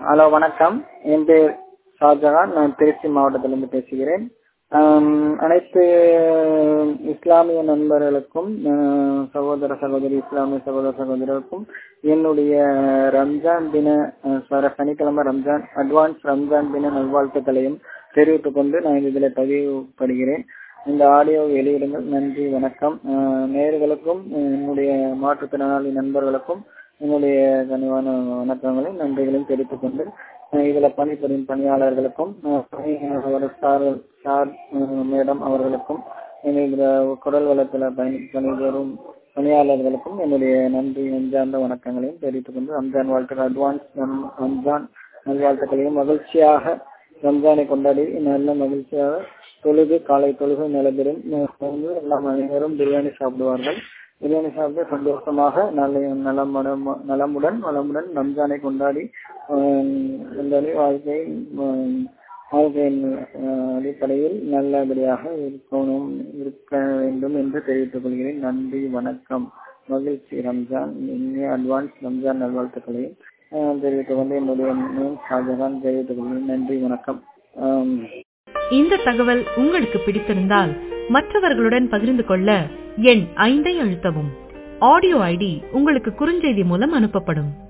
Hello வணக்கம் என் பேர் ஷாஜகான் நான் திருச்சி மாவட்டத்திலிருந்து பேசுகிறேன் ஆம், அனைத்து இஸ்லாமிய நண்பர்களுக்கும் ஆஹ், சகோதர சகோதரி இஸ்லாமிய சகோதர சகோதரருக்கும் என்னுடைய ரம்ஜான் தின ஆஹ், வர சனிக்கிழமை ரம்ஜான் அட்வான்ஸ் ரம்ஜான் தின நல்வாழ்த்துக்களையும் தெரிவித்துக் கொண்டு நான் இதில் பதிவுபடுகிறேன் இந்த ஆடியோ வெளியிடுங்கள் நன்றி வணக்கம் ஆஹ், நேயர்களுக்கும் என்னுடைய மாற்றுத்திறனாளி நண்பர்களுக்கும் என்னுடைய கனிவான வணக்கங்களையும் நன்றிகளையும் தெரிவித்துக் கொண்டு அஹ் இதுல பணிபுரியும் பணியாளர்களுக்கும் அஹ் பணி- ஒரு சார் சார் அஹ் மேடம் அவர்களுக்கும் என்னுடைய குரல் வளத்துல பணி பணிபுரியும் பணியாளர்களுக்கும் என்னுடைய நன்றி நெஞ்சார்ந்த வணக்கங்களையும் தெரிவித்துக் கொண்டு ரம்ஜான் வாழ்த்துக்கள் அட்வான்ஸ் ரம்- ரம்ஜான் நல்வாழ்த்துக்களையும் மகிழ்ச்சியாக ரம்ஜானை கொண்டாடி நல்ல மகிழ்ச்சியாக தொழுது காலை தொழுகை நடைபெறும் வந்து எல்லாம் அனைவரும் பிரியாணி சாப்பிடுவார்கள் பிரியாணி சாப்பிட்டு சந்தோஷமாக நல்ல நலமுடன் நலமுடன் வளமுடன் ரம்ஜானை கொண்டாடி ஆஹ், கொண்டாடி வாழ்க்கை ஆஹ், வாழ்க்கையின் ஆஹ், அடிப்படையில் நல்லபடியாக இருக்கணும் இருக்க வேண்டும் என்று தெரிவித்துக் கொள்கிறேன் நன்றி வணக்கம் மகிழ்ச்சி ரம்ஜான் இனிய அட்வான்ஸ் ரம்ஜான் நல்வாழ்த்துக்களையும் ஆஹ், தெரிவித்துக் கொண்டு என்னுடைய நேம் ஷாஜகான் தெரிவித்துக் கொள்கிறேன் நன்றி வணக்கம் ஆம். இந்த தகவல் உங்களுக்கு பிடித்திருந்தால் மற்றவர்களுடன் பகிர்ந்து கொள்ள எண் ஐந்தை அழுத்தவும் ஆடியோ ஐடி உங்களுக்கு குறுஞ்செய்தி மூலம் அனுப்பப்படும்